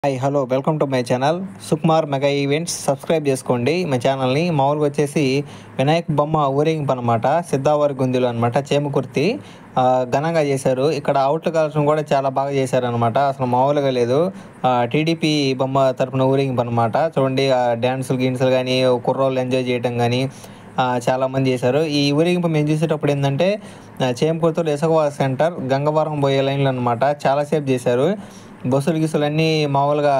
hi hello welcome to my channel Sukumar mega events subscribe చేసుకోండి మా ఛానల్ని మామూలుగా వచ్చేసి వినాయక్ బొమ్మ ఊరేగింపు అనమాట సిద్ధావారి గుందిలో అనమాట చేమకుర్తి ఆ, ఘనంగా చేశారు ఇక్కడ అవుట్ కలెక్షన్ కూడా చాలా బాగా చేశారు అనమాట అసలు మామూలుగా లేదు టీడీపీ బొమ్మ తరపున ఊరేగింపు అనమాట చూడండి ఆ డ్యాన్సులు గిన్సులు కానీ కుర్రోళ్ళు ఎంజాయ్ చేయడం కానీ ఆ, చాలా మంది చేశారు ఈ ఊరేగింపు మేము చూసేటప్పుడు ఏంటంటే చేమకుర్తులు ఇసుకవా సెంటర్ గంగవరం పోయే లైన్లు అనమాట చాలాసేపు చేశారు బస్సులు గిసులు అన్నీ మామూలుగా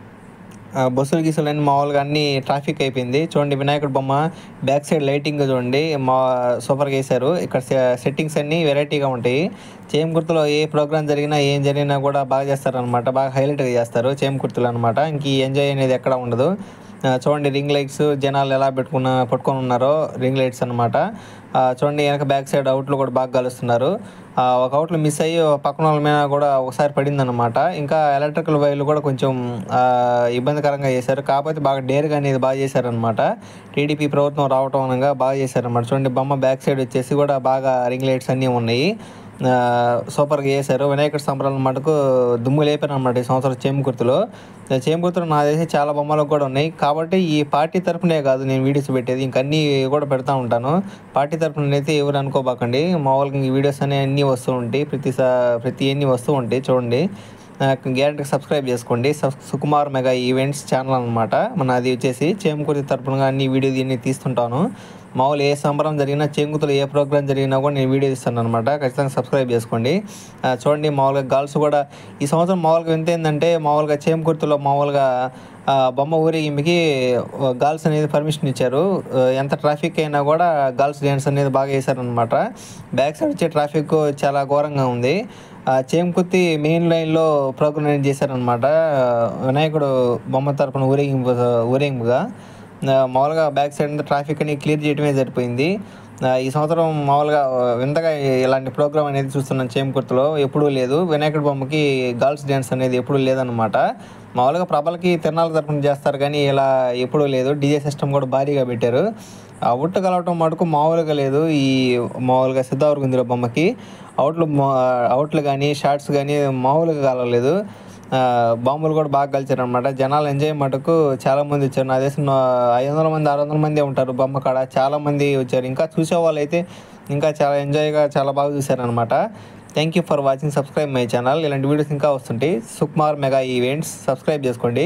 ఆ, బస్సులు గీసులు అన్నీ మామూలుగా అన్ని ట్రాఫిక్ అయిపోయింది చూడండి వినాయకుడి బొమ్మ బ్యాక్ సైడ్ లైటింగ్ చూడండి మా సూపర్గా వేశారు ఇక్కడ సె- సెట్టింగ్స్ అన్నీ వెరైటీగా ఉంటాయి చేమ్ గుర్తులో ఏ ప్రోగ్రామ్ జరిగినా ఏం జరిగినా కూడా బాగా చేస్తారనమాట బాగా హైలైట్గా చేస్తారు చేమ్ గుర్తులు అనమాట ఇంక ఈ ఎంజాయ్ అనేది ఎక్కడ ఉండదు ఆ, చూడండి రింగ్ లైట్స్ జనాలు ఎలా పెట్టుకున్న పట్టుకొని ఉన్నారో రింగ్ లైట్స్ అనమాట చూడండి వెనక బ్యాక్ సైడ్ అవుట్లు కూడా బాగా కలుస్తున్నారు ఆ, ఒక అవుట్లు మిస్ అయ్యి ఒక పక్కన వాళ్ళ మీద కూడా ఒకసారి పడింది అనమాట ఇంకా ఎలక్ట్రికల్ వైర్లు కూడా కొంచెం ఆ, ఇబ్బందికరంగా చేశారు కాకపోతే బాగా డేర్గా అనేది బాగా చేశారనమాట టీడీపీ ప్రభుత్వం రావటం అనగా బాగా చేశారనమాట చూడండి బొమ్మ బ్యాక్ సైడ్ వచ్చేసి కూడా బాగా రింగ్ లైట్స్ అన్నీ ఉన్నాయి ఆ, సూపర్గా చేశారు వినాయకుడి సంబరాల మటుకు దుమ్ము లేపారు అనమాట ఈ సంవత్సరం చేమకుర్తిలో చేమకుర్తిలో నా తెలిసి చాలా బొమ్మలు కూడా ఉన్నాయి కాబట్టి ఈ పార్టీ తరపునే కాదు నేను వీడియోస్ పెట్టేది ఇంక అన్నీ కూడా పెడతా ఉంటాను పార్టీ తరపున అయితే ఎవరు అనుకోబాకండి మామూలుగా ఈ వీడియోస్ అనే అన్నీ వస్తూ ఉంటాయి ప్రతి సా- ప్రతి అన్నీ వస్తూ ఉంటాయి చూడండి గ్యారెంటీ సబ్స్క్రైబ్ చేసుకోండి సబ్- సుకుమార్ మెగా ఈవెంట్స్ ఛానల్ అనమాట మన అది వచ్చేసి చేమకుర్తి తరపున అన్ని వీడియో దీన్ని తీస్తుంటాను మామూలు ఏ సంబరం జరిగినా చేంగుతులు ఏ ప్రోగ్రామ్ జరిగినా కూడా నేను వీడియో ఇస్తాను అనమాట ఖచ్చితంగా సబ్స్క్రైబ్ చేసుకోండి ఆ, చూడండి మామూలుగా గర్ల్స్ కూడా ఈ సంవత్సరం మామూలుగా వింత ఏంటంటే మామూలుగా చేమకుర్తిలో మామూలుగా ఆ, బొమ్మ ఊరేగింపుకి గర్ల్స్ అనేది పర్మిషన్ ఇచ్చారు ఆ, ఎంత ట్రాఫిక్ అయినా కూడా గర్ల్స్ డ్యాన్స్ అనేది బాగా వేశారనమాట బ్యాక్ సైడ్ వచ్చే ట్రాఫిక్ చాలా ఘోరంగా ఉంది ఆ, చేమకుర్తి మెయిన్ లైన్లో ప్రోగ్రామ్ అనేది చేశారనమాట వినాయకుడు బొమ్మ తరపున ఊరేగింపు ఊరేగింపుగా ఆ, మామూలుగా బ్యాక్ సైడ్ అంతా ట్రాఫిక్ అని క్లియర్ చేయడమే సరిపోయింది ఆ, ఈ సంవత్సరం మామూలుగా వింతగా ఇలాంటి ప్రోగ్రామ్ అనేది చూస్తున్నాం చేమకుర్తిలో ఎప్పుడూ లేదు వినాయకుడి బొమ్మకి గర్ల్స్ డ్యాన్స్ అనేది ఎప్పుడూ లేదనమాట మామూలుగా ప్రభలకి తిరణాల తరపున చేస్తారు కానీ ఇలా ఎప్పుడూ లేదు డీజే సిస్టమ్ కూడా భారీగా పెట్టారు ఆ ఉట్టు కలవటం మటుకు మామూలుగా లేదు ఈ మామూలుగా సిద్ధావరగుందిలో బొమ్మకి అవుట్లు మా- అవుట్లు కానీ షార్ట్స్ కానీ మామూలుగా కలవలేదు ఆ, బాంబులు కూడా బాగా కలిచారు అనమాట జనాలు ఎంజాయ్ మటుకు చాలా మంది వచ్చారు నా దేశం ఐదు వందల మంది ఆరు వందల మంది ఉంటారు బొమ్మ కాడ చాలా మంది వచ్చారు ఇంకా చూసే వాళ్ళు అయితే ఇంకా చాలా ఎంజాయ్గా చాలా బాగా చూశారనమాట thank you for watching subscribe my channel ఇలాంటి వీడియోస్ ఇంకా వస్తుంటాయి సుకుమార్ మెగా ఈవెంట్స్ సబ్స్క్రైబ్ చేసుకోండి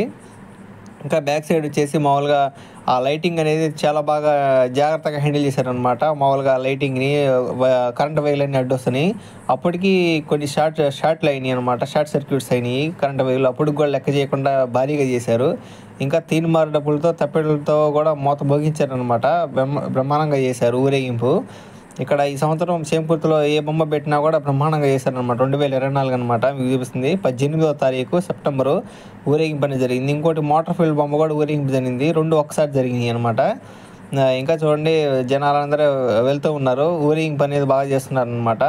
ఇంకా బ్యాక్ సైడ్ వచ్చేసి మామూలుగా ఆ లైటింగ్ అనేది చాలా బాగా జాగ్రత్తగా హ్యాండిల్ చేశారనమాట మామూలుగా లైటింగ్ని కరెంట్ వైర్లన్నీ అడ్డొస్తున్నాయి అప్పటికి కొన్ని షార్ట్ షార్ట్లు అయినాయి అనమాట షార్ట్ సర్క్యూట్స్ అయినాయి కరెంట్ వైర్లు అప్పటికి కూడా లెక్క చేయకుండా భారీగా చేశారు ఇంకా తీన్మార్ డబ్బులతో తప్పెళ్ళతో కూడా మూత భోగించారనమాట బ్రహ్మ బ్రహ్మాండంగా చేశారు ఊరేగింపు ఇక్కడ ఈ సంవత్సరం చేమకుర్తిలో ఏ బొమ్మ పెట్టినా కూడా బ్రహ్మాండంగా చేశారనమాట రెండు వేల ఇరవై నాలుగు అనమాట మీకు చూపిస్తుంది పద్దెనిమిదవ తారీఖు సెప్టెంబరు ఊరేగింపు అనేది జరిగింది ఇంకోటి మోటార్ ఫీల్డ్ బొమ్మ కూడా ఊరేగింపు జరిగింది రెండు ఒకసారి జరిగినాయి అనమాట ఇంకా చూడండి జనాలందరూ వెళ్తూ ఉన్నారు ఊరేగింపు అనేది బాగా చేస్తున్నారు అనమాట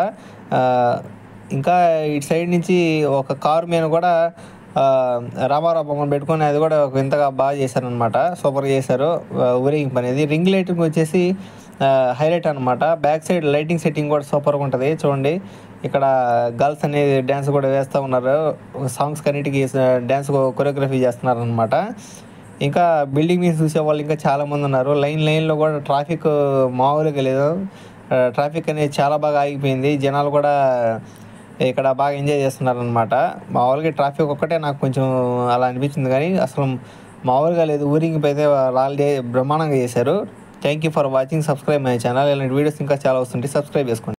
ఇంకా ఇటు సైడ్ నుంచి ఒక కారు మీద కూడా ఆ, రామారావు బొమ్మను పెట్టుకొని అది కూడా ఒక వింతగా బాగా చేశారనమాట సూపర్గా చేశారు ఆ, ఊరేగింపు అనేది రింగ్ లైటింగ్ వచ్చేసి హైలైట్ అనమాట బ్యాక్ సైడ్ లైటింగ్ సెట్టింగ్ కూడా సూపర్గా ఉంటుంది చూడండి ఇక్కడ గర్ల్స్ అనేది డ్యాన్స్ కూడా వేస్తూ ఉన్నారు సాంగ్స్ కన్నిటికి డ్యాన్స్ కొరియోగ్రఫీ చేస్తున్నారు అనమాట ఇంకా బిల్డింగ్ మీద చూసే వాళ్ళు ఇంకా చాలా మంది ఉన్నారు లైన్ లైన్లో కూడా ట్రాఫిక్ మామూలుగా లేదు ఆ, ట్రాఫిక్ అనేది చాలా బాగా ఆగిపోయింది జనాలు కూడా ఇక్కడ బాగా ఎంజాయ్ చేస్తున్నారు అనమాట మామూలుగా ట్రాఫిక్ ఒక్కటే నాకు కొంచెం అలా అనిపించింది కానీ అసలు మామూలుగా లేదు ఊరింగిపోయి అయితే వాళ్ళు బ్రహ్మాండంగా చేశారు thank you for watching subscribe my channel ఇలాంటి వీడియోస్ ఇంకా చాలా వస్తుంటాయి సబ్స్క్రైబ్ చేసుకోండి